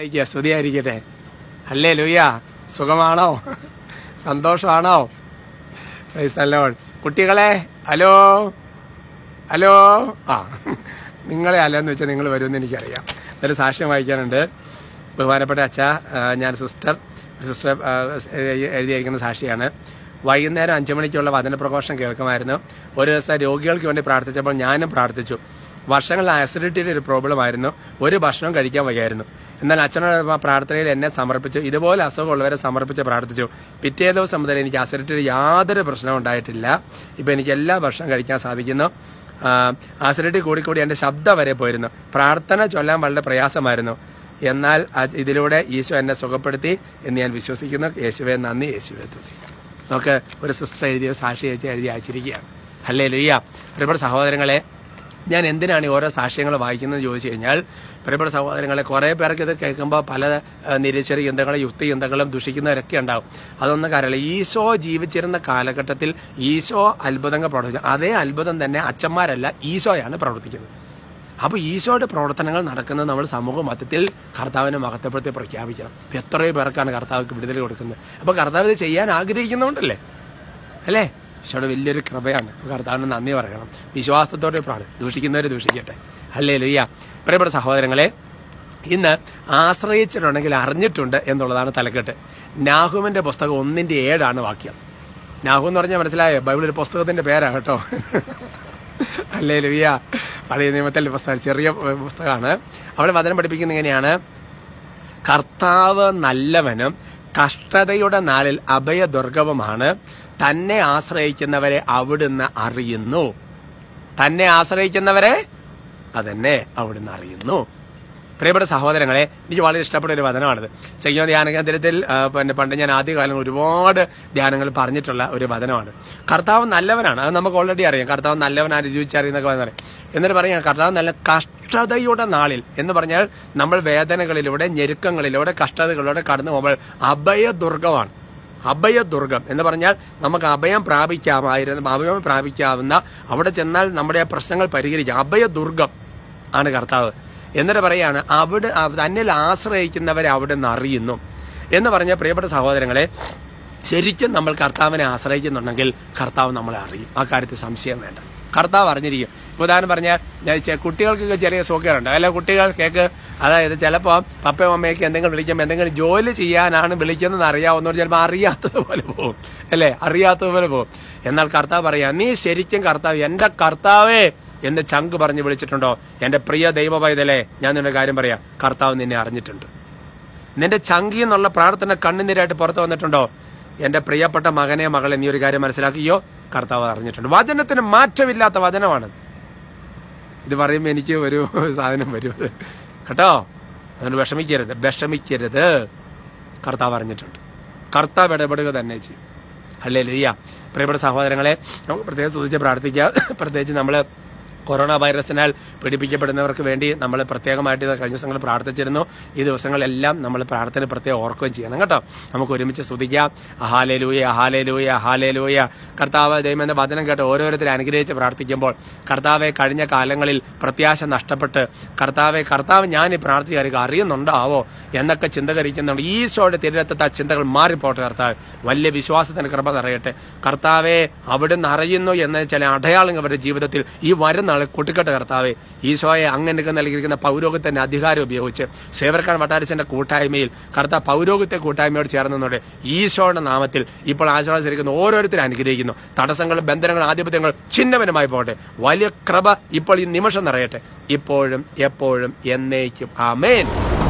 അയക്കുക സ്തുതിയായിരിക്കട്ടെ അല്ലേ ലൂയ സുഖമാണോ സന്തോഷമാണോ Praise the Lord. കുട്ടികളെ ഹലോ ഹലോ ആ നിങ്ങളെ അല്ലെന്ന് വെച്ചാൽ നിങ്ങൾ വരുമെന്ന് എനിക്കറിയാം ഒരു സാക്ഷ്യം വായിക്കാനുണ്ട് ബഹുമാനപ്പെട്ട അച്ഛ ആ, ഞാൻ സിസ്റ്റർ സിസ്റ്റർ ആ, എഴുതിയിരിക്കുന്ന സാക്ഷിയാണ് വൈകുന്നേരം അഞ്ചു മണിക്കുള്ള വചനപ്രഘോഷം കേൾക്കുമായിരുന്നു ഒരു ദിവസം രോഗികൾക്ക് വേണ്ടി പ്രാർത്ഥിച്ചപ്പോൾ ഞാനും പ്രാർത്ഥിച്ചു വർഷങ്ങളിൽ ആസിഡിറ്റിയുടെ ഒരു പ്രോബ്ലം ആയിരുന്നു ഒരു ഭക്ഷണം കഴിക്കാൻ വയ്യായിരുന്നു എന്നാൽ അച്ഛനോട് പ്രാർത്ഥനയിൽ എന്നെ സമർപ്പിച്ചു ഇതുപോലെ അസുഖമുള്ളവരെ സമർപ്പിച്ച് പ്രാർത്ഥിച്ചു പിറ്റേ ദിവസം മുതൽ എനിക്ക് അസിഡിറ്റിയുടെ യാതൊരു പ്രശ്നവും ഉണ്ടായിട്ടില്ല ഇപ്പൊ എനിക്ക് എല്ലാ ഭക്ഷണം കഴിക്കാൻ സാധിക്കുന്നു ആസിഡിറ്റി കൂടിക്കൂടി എന്റെ ശബ്ദം വരെ പോയിരുന്നു പ്രാർത്ഥന ചൊല്ലാൻ വളരെ പ്രയാസമായിരുന്നു എന്നാൽ അത് ഇതിലൂടെ ഈശോ എന്നെ സുഖപ്പെടുത്തി എന്ന് ഞാൻ വിശ്വസിക്കുന്നു യേശുവെ നന്ദി യേശുവെ തുതി നമുക്ക് ഒരു സിസ്റ്റർ എഴുതിയ സാക്ഷി അയച്ച് എഴുതി അയച്ചിരിക്കുകയാണ് അല്ലേ ലുയ്യ പ്രിയപ്പെട്ട സഹോദരങ്ങളെ ഞാൻ എന്തിനാണ് ഈ ഓരോ സാക്ഷ്യങ്ങൾ വായിക്കുന്നത് ചോദിച്ചു കഴിഞ്ഞാൽ പ്രിയപ്പെട്ട സഹോദരങ്ങളെ കുറെ പേർക്ക് ഇത് കേൾക്കുമ്പോൾ പല ഏഹ്, നിരീശ്വര ചിന്തകളും യുക്തി ചിന്തകളും ദുഷിക്കുന്നവരൊക്കെ ഉണ്ടാവും അതൊന്നും കാര്യമില്ല ഈശോ ജീവിച്ചിരുന്ന കാലഘട്ടത്തിൽ ഈശോ അത്ഭുതങ്ങൾ പ്രവർത്തിച്ചു അതേ അത്ഭുതം തന്നെ അച്ഛന്മാരല്ല ഈശോയാണ് പ്രവർത്തിക്കുന്നത് അപ്പൊ ഈശോയുടെ പ്രവർത്തനങ്ങൾ നടക്കുന്നത് നമ്മൾ സമൂഹ മധ്യത്തിൽ കർത്താവിനെ മഹത്വപ്പെടുത്തി പ്രഖ്യാപിക്കണം ഇപ്പൊ എത്രയോ പേർക്കാണ് കർത്താവിക്ക് വിടുതൽ കൊടുക്കുന്നത് അപ്പൊ കർത്താവ് ഇത് ചെയ്യാൻ ആഗ്രഹിക്കുന്നുണ്ടല്ലേ അല്ലേ ഈശോയുടെ വലിയൊരു കൃപയാണ് കർത്താവിന് നന്ദി പറയണം വിശ്വാസത്തോടെ പ്രാണ് ദൂഷിക്കുന്നവരെ ദൂഷിക്കട്ടെ അല്ലേ ലുയ്യ പ്രിയപ്പെട്ട സഹോദരങ്ങളെ ഇന്ന് ആശ്രയിച്ചിട്ടുണ്ടെങ്കിൽ അറിഞ്ഞിട്ടുണ്ട് എന്നുള്ളതാണ് തലക്കെട്ട് നാഹുമിന്റെ പുസ്തകം ഒന്നിന്റെ ഏഴാണ് വാക്യം നാഹു എന്ന് പറഞ്ഞാൽ മനസ്സിലായോ ബൈബിൾ ഒരു പുസ്തകത്തിന്റെ പേരാ കേട്ടോ അല്ലേ ലുയ്യ പഴയ നിയമത്തിലെ പുസ്തകം ചെറിയ പുസ്തകമാണ് അവിടെ വചനം പഠിപ്പിക്കുന്നത് ഇങ്ങനെയാണ് കർത്താവ് നല്ലവനും കഷ്ടതയുടെ നാളിൽ അഭയദുർഗവുമാണ് തന്നെ ആശ്രയിക്കുന്നവരെ അവിടുന്ന് അറിയുന്നു തന്നെ ആശ്രയിക്കുന്നവരെ അതെന്നെ അവിടുന്ന് അറിയുന്നു പ്രിയപ്പെട്ട സഹോദരങ്ങളെ എനിക്ക് വളരെ ഇഷ്ടപ്പെട്ട ഒരു വചനമാണിത് സംഗീത ധ്യാന കേന്ദ്രത്തിൽ ആ, പിന്നെ പണ്ട് ഞാൻ ആദ്യകാലം ഒരുപാട് ധ്യാനങ്ങൾ പറഞ്ഞിട്ടുള്ള ഒരു വചനമാണ് കർത്താവ് നല്ലവനാണ് അത് നമുക്ക് ഓൾറെഡി അറിയാം കർത്താവ് നല്ലവനാണ് രുചിച്ചറിയുന്നൊക്കെ പറയാം എന്നിട്ട് പറയാം കർത്താവ് നല്ല കഷ്ടതയുടെ നാളിൽ എന്ന് പറഞ്ഞാൽ നമ്മൾ വേദനകളിലൂടെ ഞെരുക്കങ്ങളിലൂടെ കഷ്ടതകളിലൂടെ കടന്നു പോകുമ്പോൾ അഭയദുർഗമാണ് അഭയദുർഗം എന്ന് പറഞ്ഞാൽ നമുക്ക് അഭയം പ്രാപിക്കാമായിരുന്നു അഭയം പ്രാപിക്കാവുന്ന അവിടെ ചെന്നാൽ നമ്മുടെ ആ പ്രശ്നങ്ങൾ പരിഹരിക്കാം അഭയദുർഗം ആണ് കർത്താവ് എന്നിട്ട് പറയാണ് അവിടെ അവ- തന്നിൽ ആശ്രയിക്കുന്നവരെ അവിടെ നിന്ന് അറിയുന്നു എന്ന് പറഞ്ഞ പ്രിയപ്പെട്ട സഹോദരങ്ങളെ ശരിക്കും നമ്മൾ കർത്താവിനെ ആശ്രയിക്കുന്നുണ്ടെങ്കിൽ കർത്താവ് നമ്മളെ അറിയും ആ കാര്യത്തിൽ സംശയം വേണ്ട കർത്താവ് അറിഞ്ഞിരിക്കും ഇപ്പൊ ഉദാഹരണം പറഞ്ഞാൽ ഞാൻ ചെ- കുട്ടികൾക്കൊക്കെ ചെറിയ സുഖമുണ്ട് അല്ല കുട്ടികൾ കേക്ക് അതായത് ചിലപ്പോൾ പപ്പയും അമ്മയൊക്കെ എന്തെങ്കിലും വിളിക്കുമ്പോൾ എന്തെങ്കിലും ജോലി ചെയ്യാനാണ് വിളിക്കുന്നതെന്ന് അറിയാവുന്നവർ ചിലപ്പോൾ അറിയാത്തതുപോലെ പോകും അല്ലേ അറിയാത്തതുപോലെ പോകും എന്നാൽ കർത്താവ് പറയാ നീ ശരിക്കും കർത്താവ് എന്റെ കർത്താവേ എന്ന് ചങ്ക് പറഞ്ഞ് വിളിച്ചിട്ടുണ്ടോ എന്റെ പ്രിയ ദൈവ പൈതലേ ഞാൻ നിന്റെ കാര്യം പറയാം കർത്താവ് നിന്നെ അറിഞ്ഞിട്ടുണ്ട് നിന്റെ ചങ്കി എന്നുള്ള പ്രാർത്ഥന കണ്ണുനീരായിട്ട് പുറത്തു വന്നിട്ടുണ്ടോ എന്റെ പ്രിയപ്പെട്ട മകനെ മകളെ നീ ഒരു കാര്യം മനസ്സിലാക്കിയോ കർത്താവ് അറിഞ്ഞിട്ടുണ്ട് വചനത്തിന് മാറ്റമില്ലാത്ത വചനമാണ് ഇത് പറയുമ്പോൾ എനിക്ക് ഒരു സാധനം വരും അത്. കേട്ടോ അതുകൊണ്ട് വിഷമിക്കരുത് വിഷമിക്കരുത് കർത്താവ് അറിഞ്ഞിട്ടുണ്ട് കർത്താവ് ഇടപെടുക തന്നെ ചെയ്യും അല്ലേ ലിയ പ്രിയപ്പെട്ട സഹോദരങ്ങളെ നമുക്ക് പ്രത്യേകം സൂചിച്ച് പ്രാർത്ഥിക്കുക പ്രത്യേകിച്ച് നമ്മൾ കൊറോണ വൈറസിനാൽ പീഡിപ്പിക്കപ്പെടുന്നവർക്ക് വേണ്ടി നമ്മൾ പ്രത്യേകമായിട്ട് ഇത് കഴിഞ്ഞ ദിവസങ്ങൾ പ്രാർത്ഥിച്ചിരുന്നു ഈ ദിവസങ്ങളെല്ലാം നമ്മൾ പ്രാർത്ഥന പ്രത്യേകം ഓർക്കുകയും ചെയ്യണം കേട്ടോ നമുക്ക് ഒരുമിച്ച് സ്തുതിക്കാം അഹാലേ ലൂയ അഹാലേ ലൂയ അഹാലേ ലൂയ കർത്താവ് ദൈവമെന്ന വചനം കേട്ട് ഓരോരുത്തരെ അനുഗ്രഹിച്ച് പ്രാർത്ഥിക്കുമ്പോൾ കർത്താവെ കഴിഞ്ഞ കാലങ്ങളിൽ പ്രത്യാശ നഷ്ടപ്പെട്ട് കർത്താവെ കർത്താവ് ഞാൻ ഈ പ്രാർത്ഥിക്കാർക്ക് അറിയുന്നുണ്ടാവോ എന്നൊക്കെ ചിന്തകരിക്കുന്നുണ്ട് ഈശോയുടെ തിരുരത്തത്തെ ആ ചിന്തകൾ മാറിപ്പോട്ടെ കർത്താവ് വലിയ വിശ്വാസത്തിന് കൃപ നിറയട്ടെ കർത്താവെ അവിടുന്ന് അറിയുന്നു എന്ന ചില അടയാളങ്ങൾ അവരുടെ ജീവിതത്തിൽ ഈ വരുന്ന ആളെ കൂട്ടിക്കെട്ട് കർത്താവെ ഈശോയെ അങ്ങനെ നൽകിയിരിക്കുന്ന പൗരോഗത്തിന്റെ അധികാരം ഉപയോഗിച്ച് സേവർക്കാൻ വട്ടാരിച്ചന്റെ കൂട്ടായ്മയിൽ കർത്താവ് പൗരോഗത്തെ കൂട്ടായ്മയോട് ചേർന്നതോടെ ഈശോയുടെ നാമത്തിൽ ഇപ്പോൾ ആശ്വാസിരിക്കുന്ന ഓരോരുത്തരും അനുഗ്രഹിക്കുന്നു തടസ്സങ്ങളും ബന്ധനങ്ങളും ആധിപത്യങ്ങൾ ചിഹ്നവനമായി പോകട്ടെ വലിയ കൃപ ഇപ്പോൾ ഈ നിമിഷം നിറയട്ടെ ഇപ്പോഴും എപ്പോഴും എന്നേക്കും ആമേൻ